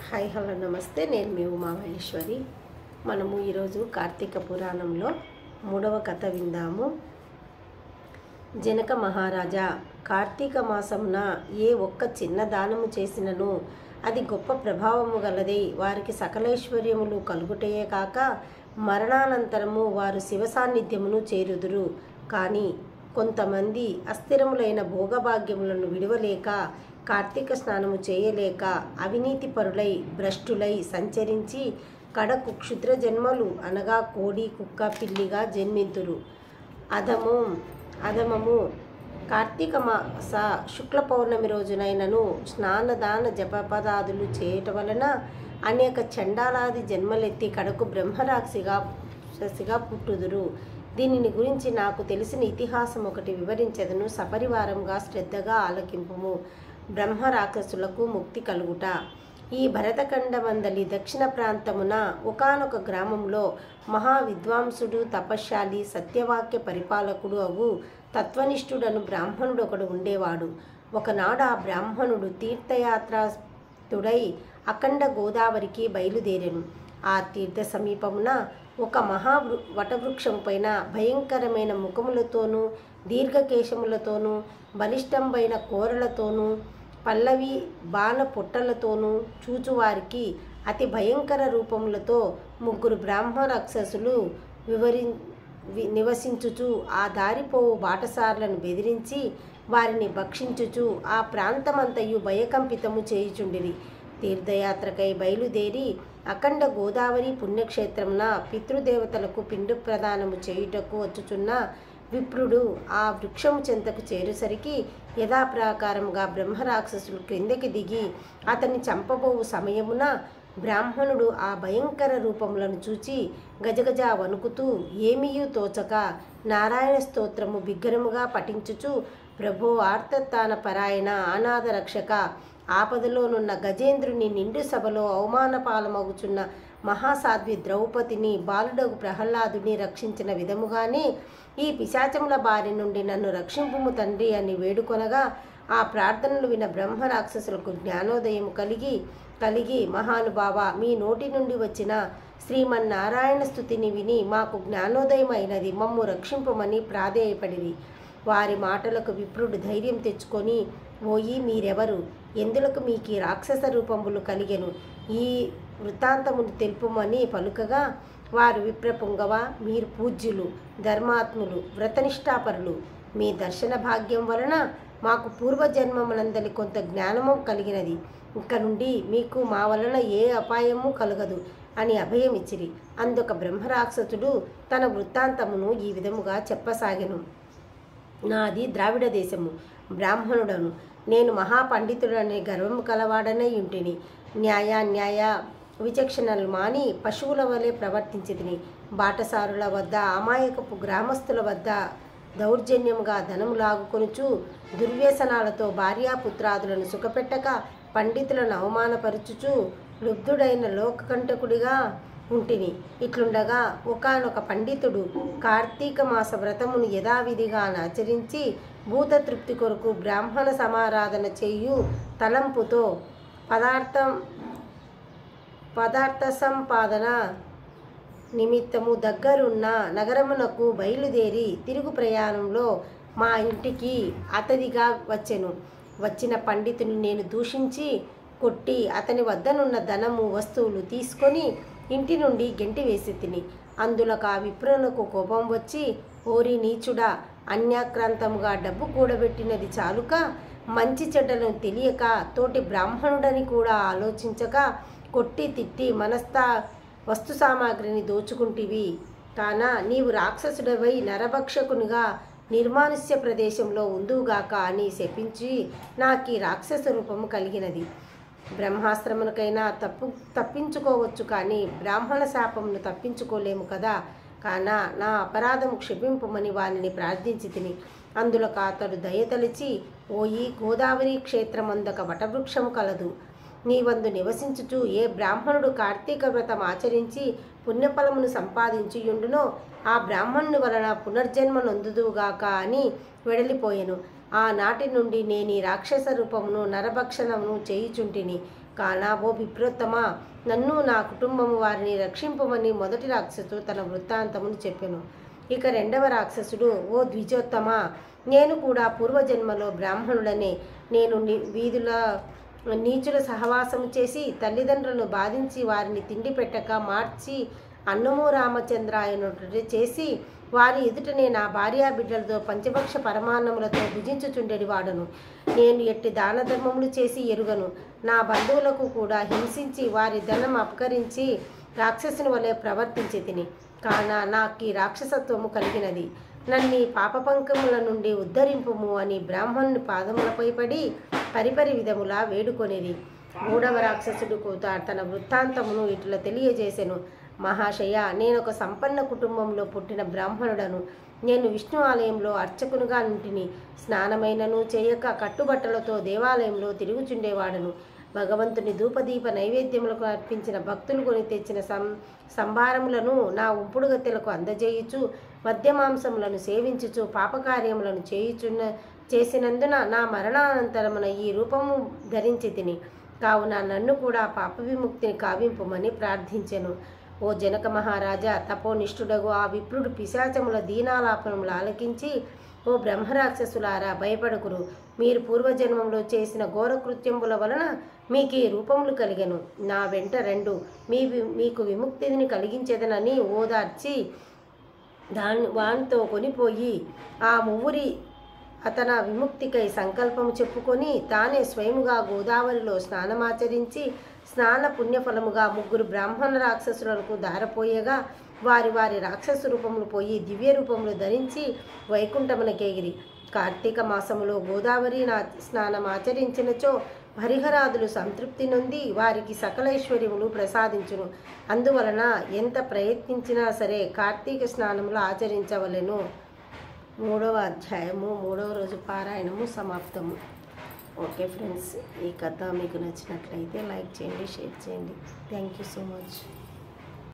hi hello నమస్తే నేను మీ ఉమా మహేశ్వరి మనము ఈరోజు కార్తీక పురాణంలో మూడవ కథ విందాము జనక మహారాజా కార్తీక మాసమున ఏ ఒక్క చిన్న దానము చేసినను అది గొప్ప ప్రభావము గలదై వారికి సకలైశ్వర్యములు కలుగుటయే కాక మరణానంతరము వారు శివ సాన్నిధ్యమును చేరుదురు కానీ కొంతమంది అస్థిరములైన భోగభాగ్యములను విడవలేక కార్తీక స్నానము చేయలేక అవినీతి పరులై భ్రష్టులై సంచరించి కడకు క్షుద్ర జన్మలు అనగా కోడి కుక్క పిల్లిగా జన్మింతురు అధము అధమము కార్తీక మాస శుక్ల పౌర్ణమి రోజునైనను స్నానదాన జపపదాదులు చేయటం వలన అనేక చండాలాది జన్మలెత్తి కడకు బ్రహ్మరాక్షిగా రాక్షసిగా పుట్టుదురు దీనిని గురించి నాకు తెలిసిన ఇతిహాసం ఒకటి వివరించదను సపరివారంగా శ్రద్ధగా ఆలకింపుము బ్రహ్మ రాక్షసులకు ముక్తి కలుగుట ఈ భరతఖండమందలి దక్షిణ ప్రాంతమున ఒకానొక గ్రామంలో మహా విద్వాంసుడు తపశ్శాలి సత్యవాక్య పరిపాలకుడు అగు తత్వనిష్ఠుడను బ్రాహ్మణుడు ఒకడు ఉండేవాడు ఒకనాడు ఆ బ్రాహ్మణుడు తీర్థయాత్రాతుడై అఖండ గోదావరికి బయలుదేరెను ఆ తీర్థ సమీపమున ఒక మహా వృ- వటవృక్షము పైన భయంకరమైన ముఖములతోనూ దీర్ఘకేశములతోనూ బలిష్టంపైన కోరలతోనూ పల్లవి బాణ పొట్టలతోనూ చూచువారికి అతి భయంకర రూపములతో ముగ్గురు బ్రాహ్మ రాక్షసులు వివరి వి- నివసించుచు ఆ దారిపోవు బాటసారులను బెదిరించి వారిని భక్షించుచు ఆ ప్రాంతమంతయు భయకంపితము చేయుచుండిరి తీర్థయాత్రకై బయలుదేరి అఖండ గోదావరి పుణ్యక్షేత్రమున పితృదేవతలకు పిండు ప్రదానము చేయుటకు వచ్చుచున్న విప్రుడు ఆ వృక్షము చెంతకు చేరుసరికి యథాప్రాకారముగా బ్రహ్మరాక్షసులు క్రిందకి దిగి అతన్ని చంపబోవు సమయమున బ్రాహ్మణుడు ఆ భయంకర రూపములను చూచి గజగజ వణుకుతూ ఏమీయూ తోచక నారాయణ స్తోత్రము బిగ్గరముగా పఠించుచు ప్రభో ఆర్తత్తాన పరాయణ అనాథ రక్షక ఆపదలోనున్న గజేంద్రుని నిండు సభలో అవమానపాలమగుచున్న మహాసాధ్వి ద్రౌపదిని బాలుడగు ప్రహ్లాదుని రక్షించిన విధముగానే ఈ పిశాచముల బారి నుండి నన్ను రక్షింపుము తండ్రి అని వేడుకొనగా ఆ ప్రార్థనలు విన బ్రహ్మ రాక్షసులకు జ్ఞానోదయం కలిగి కలిగి మహానుభావ మీ నోటి నుండి వచ్చిన శ్రీమన్నారాయణ స్థుతిని విని మాకు జ్ఞానోదయం అయినది మమ్ము రక్షింపమని ప్రాధేయపడిరి వారి మాటలకు విప్రుడు ధైర్యం తెచ్చుకొని ఓయి మీరెవరు ఎందులకు మీకు ఈ రాక్షస రూపములు కలిగెను ఈ వృత్తాంతమును తెలుపుమని పలుకగా వారు విప్రపుంగవ మీరు పూజ్యులు ధర్మాత్ములు వ్రతనిష్టాపరులు మీ దర్శన భాగ్యం వలన మాకు పూర్వజన్మమునందలి కొంత జ్ఞానము కలిగినది ఇక నుండి మీకు మా వలన ఏ అపాయము కలగదు అని అభయమిచ్చిరి అందుక బ్రహ్మరాక్షసుడు తన వృత్తాంతమును ఈ విధముగా చెప్పసాగెను నాది ద్రావిడ దేశము బ్రాహ్మణుడను నేను మహాపండితుడనే గర్వము కలవాడనై ఉంటిని న్యాయ న్యాయ విచక్షణలు మాని పశువుల వలె ప్రవర్తించి తిని బాటసారుల వద్ద అమాయకపు గ్రామస్తుల వద్ద దౌర్జన్యముగా ధనము లాగుకొనుచు దుర్వ్యసనాలతో భార్యాపుత్రాదులను సుఖపెట్టక పండితులను అవమానపరుచుచు లుబ్ధుడైన లోకకంటకుడిగా ఉంటిని ఇట్లుండగా ఒకానొక పండితుడు కార్తీక మాస వ్రతమును యథావిధిగా ఆచరించి భూతతృప్తి కొరకు బ్రాహ్మణ సమారాధన చేయు తలంపుతో పదార్థం పదార్థ సంపాదన నిమిత్తము దగ్గరున్న నగరమునకు బయలుదేరి తిరుగు ప్రయాణంలో మా ఇంటికి అతడిగా వచ్చెను వచ్చిన పండితుని నేను దూషించి కొట్టి అతని వద్దనున్న ధనము వస్తువులు తీసుకొని ఇంటి నుండి గెంటి వేసి తిని అందులకు ఆ విప్రునకు కోపం వచ్చి ఓరి నీచుడా అన్యాక్రాంతముగా డబ్బు కూడబెట్టినది చాలుక మంచి చెడ్డలను తెలియక తోటి బ్రాహ్మణుడని కూడా ఆలోచించక కొట్టి తిట్టి మనస్తా వస్తు సామాగ్రిని దోచుకుంటివి కాన నీవు రాక్షసుడవై నరభక్షకునిగా నిర్మానుష్య ప్రదేశంలో ఉందువుగాక అని శపించి నాకు ఈ రాక్షస రూపము కలిగినది బ్రహ్మాశ్రమునకైనా తప్పు తప్పించుకోవచ్చు కానీ బ్రాహ్మణ శాపమును తప్పించుకోలేము కదా కాన నా అపరాధము క్షమింపమని వారిని ప్రార్థించి తిని అందులో అతడు దయతలిచి ఓయి గోదావరి క్షేత్రమందొక వటవృక్షము కలదు నీవందు నివసించుచు ఏ బ్రాహ్మణుడు కార్తీక వ్రతం ఆచరించి పుణ్యఫలమును సంపాదించియుండునో ఆ బ్రాహ్మణుని వలన పునర్జన్మ నొందుదువుగాక అని వెడలిపోయెను ఆనాటి నుండి నేను ఈ రాక్షస రూపమును నరభక్షణమును చేయుచుంటిని కానా ఓ విప్రోత్తమా నన్ను నా కుటుంబము వారిని రక్షింపమని మొదటి రాక్షసుడు తన వృత్తాంతమును చెప్పెను ఇక రెండవ రాక్షసుడు ఓ ద్విజోత్తమ నేను కూడా పూర్వజన్మలో బ్రాహ్మణుడనే నేను ని- వీధుల నీచుల సహవాసము చేసి తల్లిదండ్రులను బాధించి వారిని తిండి పెట్టక మార్చి అన్నము రామచంద్రాయనుడు చేసి వారి ఎదుటనే నా భార్యా బిడ్డలతో పంచభక్ష పరమాన్నములతో భుజించుచుండెడి వాడను నేను ఎట్టి దాన ధర్మములు చేసి ఎరుగను నా బంధువులకు కూడా హింసించి వారి ధనం అపకరించి రాక్షసుని వలె ప్రవర్తించి తిని కాన నాకు ఈ రాక్షసత్వము కలిగినది నన్ను ఈ పాపపంకముల నుండి ఉద్ధరింపుము అని బ్రాహ్మణుని పాదములపై పడి పరిపరి విధములా వేడుకొనిది మూడవ రాక్షసుడుకు తా- తన వృత్తాంతమును ఇట్లా తెలియజేసెను మహాశయ నేను ఒక సంపన్న కుటుంబంలో పుట్టిన బ్రాహ్మణుడను నేను విష్ణు ఆలయంలో అర్చకునుగా నుంటిని స్నానమైనను చేయక కట్టుబట్టలతో దేవాలయంలో తిరుగుచుండేవాడను భగవంతుని ధూపదీప నైవేద్యములకు అర్పించిన భక్తులు కొని తెచ్చిన సం సంభారములను నా ఉంపుడు గత్తెలకు అందజేయుచు మద్యమాంసములను సేవించుచు పాపకార్యములను చేయుచున్న చేసినందున నా మరణానంతరమున ఈ రూపము ధరించి తిని కావున నన్ను కూడా పాప విముక్తిని కావింపుమని ప్రార్థించెను ఓ జనక మహారాజా తపోనిష్ఠుడగు ఆ విప్రుడు పిశాచముల దీనాలాపనములు ఆలకించి ఓ బ్రహ్మరాక్షసులారా భయపడకురు మీరు పూర్వజన్మంలో చేసిన ఘోరకృత్యముల వలన మీకు ఈ రూపములు కలిగెను నా వెంట రెండు మీ వి- మీకు విముక్తిని కలిగించేదనని ఓదార్చి దాని వానితో కొనిపోయి ఆ మువ్వురి అతన విముక్తికై సంకల్పము చెప్పుకొని తానే స్వయముగా గోదావరిలో స్నానమాచరించి స్నాన పుణ్యఫలముగా ముగ్గురు బ్రాహ్మణ రాక్షసులకు దారపోయగా వారి వారి రాక్షస రూపములు పోయి దివ్య రూపములు ధరించి వైకుంఠమునకేగిరి కార్తీక మాసములో గోదావరి నా స్నానం ఆచరించినచో హరిహరాదులు సంతృప్తి నొంది వారికి సకలైశ్వర్యములు ప్రసాదించును అందువలన ఎంత ప్రయత్నించినా సరే కార్తీక స్నానములు ఆచరించవలెను మూడవ అధ్యాయము మూడవ రోజు పారాయణము సమాప్తము ఓకే ఫ్రెండ్స్ ఈ కథ మీకు నచ్చినట్లయితే లైక్ చేయండి షేర్ చేయండి థ్యాంక్ యూ సో మచ్